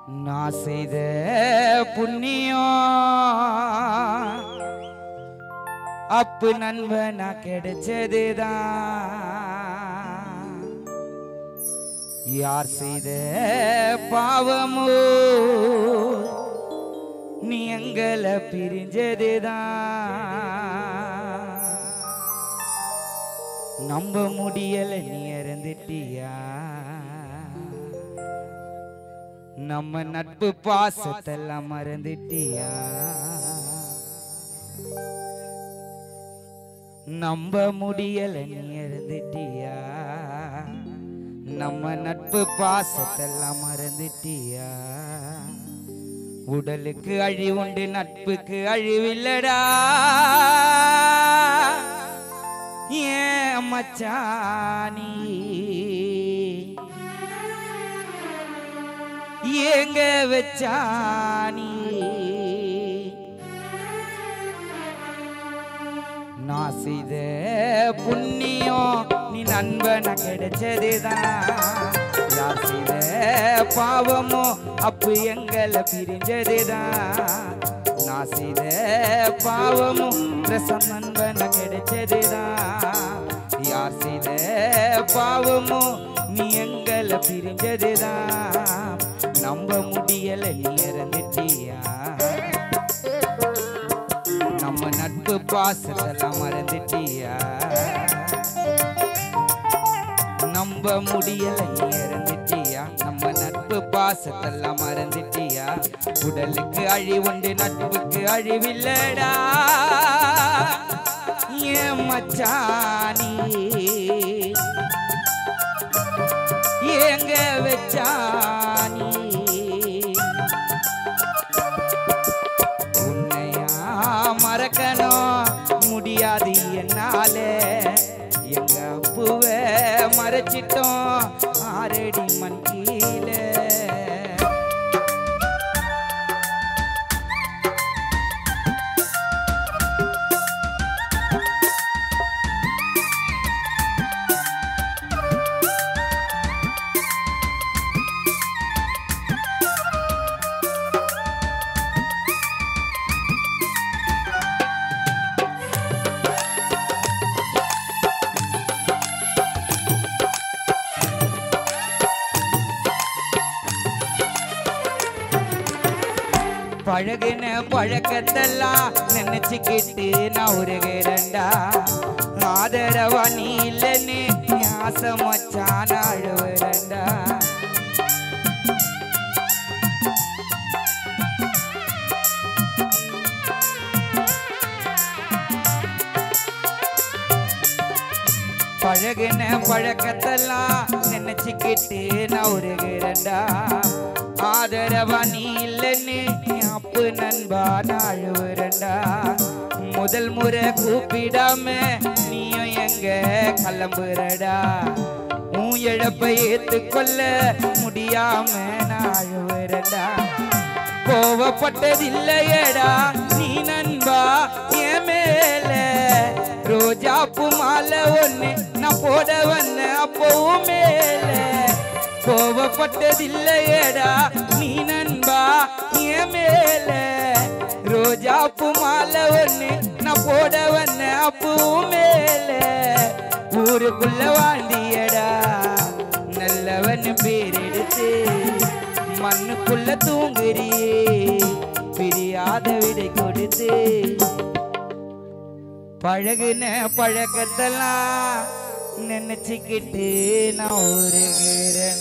நான் செய்த புண்ணியம் அப்பு நண்பனா கிடைச்சதுதான் யார் செய்த பாவமோ நீ எங்களை பிரிஞ்சதுதான் நம்ப முடியல நீ இறந்துட்டியா நம்ம நட்பு பாசத்தெல்லாம் மறந்துட்டியா நம்ப முடியல நீ இறந்துட்டியா நம்ம நட்பு பாசத்தெல்லாம் மறந்துட்டியா உடலுக்கு அழிவுண்டு நட்புக்கு அழிவில்லடா ஏன் மச்சானி ஏங்க வச்சானி நான் செய்த புண்ணியம் நீ நண்பன கிடைச்சதுதான் யார் செய்த பாவமோ அப்பு எங்களை பிரிஞ்சதுதான் நான் செய்த பாவமும் ரசம் நண்பன கிடைச்சதுதான் யார் செய்த பாவமோ நீ எங்களை பிரிஞ்சதுதான் நம்ப முடியல நீ இறந்துட்டியா நம்ம நட்பு பாசத்தெல்லாம் மறந்துட்டியா நம்ப முடியல நீ இறந்துட்டியா நம்ம நட்பு பாசத்தெல்லாம் மறந்துட்டியா உடலுக்கு அழிவுண்டு நட்புக்கு அழிவில்லடா ஏன் மச்சானி ஏங்க வச்சானி உன்னையா மறக்கணும் முடியாது என்னால எங்க அப்புவ மறைச்சிட்டோம் ஆரடி மண் கீழே பழகுன பழக்கத்தெல்லாம் நினைச்சுக்கிட்டு நான் உருகிறேன்டா ஆதரவா நீ இல்லைன்னு ஆசை மச்சான் அழுவுறேன்டா பழகுன பழக்கத்தெல்லாம் நினைச்சுக்கிட்டு நான் உருகிறேன்டா ஆதரவா நீ இல்லைன்னு அப்பு நண்பா நான் அழுவுறேன்டா முதல் முறை கூப்பிடாம நீயும் எங்க கிளம்புறடா உன் இழப்பை ஏத்துக்கொள்ள முடியாம நான் அழுவுறேன்டா கோவப்பட்டதில்லையடா நீ நண்பா என் மேல ரோஜாப்பு மாலை ஒண்ணு நான் போட வந்த அப்பவும் மேல கோவப்பட்டதில்லையடா நீ நண்பா என் மேல ரோஜாப்பு மாலை ஒண்ணு நான் போட வந்த அப்பவும் மேல ஊருக்குள்ள வாழ்ந்தியடா நல்லவன் பேர் எடுத்து மண்ணுக்குள்ள தூங்குறியே பிரியாத விடை கொடுத்து பழகுன பழக்கத்தெல்லாம் நினைச்சுக்கிட்டு நான் ஒரு